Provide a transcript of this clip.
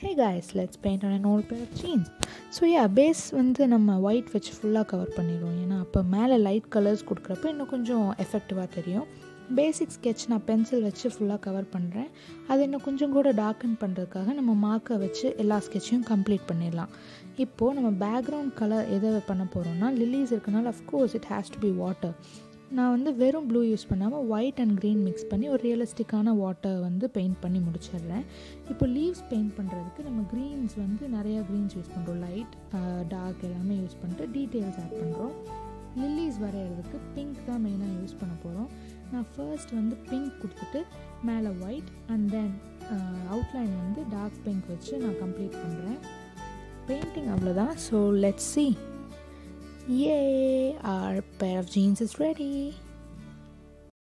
Hey guys let's paint on an old pair of jeans so ya base வந்து நம்ம white வச்சு ஃபுல்லாக cover பண்ணிடுவோம் ஏன்னா அப்போ மேலே லைட் கலர்ஸ் கொடுக்குறப்ப இன்னும் கொஞ்சம் எஃபெக்டிவாக தெரியும் பேசிக் ஸ்கெட்ச் நான் பென்சில் வச்சு ஃபுல்லாக கவர் பண்ணுறேன் அது இன்னும் கொஞ்சம் கூட டார்க்கன் பண்ணுறதுக்காக நம்ம மார்க்கை வச்சு எல்லா ஸ்கெட்சையும் கம்ப்ளீட் பண்ணிடலாம் இப்போது நம்ம பேக்ரவுண்ட் கலர் எதை பண்ண போகிறோம்னா லில்லிஸ் இருக்கனால of course it has to be water நான் வந்து வெறும் ப்ளூ யூஸ் பண்ணாமல் ஒயிட் அண்ட் க்ரீன் மிக்ஸ் பண்ணி ஒரு ரியலிஸ்டிக்கான வாட்டர் வந்து பெயிண்ட் பண்ணி முடிச்சிடுறேன் இப்போ லீவ்ஸ் பெயிண்ட் பண்ணுறதுக்கு நம்ம க்ரீன்ஸ் வந்து நிறையா க்ரீன்ஸ் யூஸ் பண்ணுறோம் லைட் டார்க் எல்லாமே யூஸ் பண்ணிட்டு டீட்டெயில்ஸ் ஆட் பண்ணுறோம் லில்லிஸ் வரைகிறதுக்கு பிங்க் தான் மெயினாக யூஸ் பண்ண போகிறோம் நான் ஃபர்ஸ்ட் வந்து பிங்க் கொடுத்துட்டு மேலே ஒயிட் அண்ட் தென் அவுட்லைன் வந்து டார்க் பிங்க் வச்சு நான் கம்ப்ளீட் பண்ணுறேன் பெயிண்டிங் அவ்வளோதான் so let's see Yay! Our pair of jeans is ready.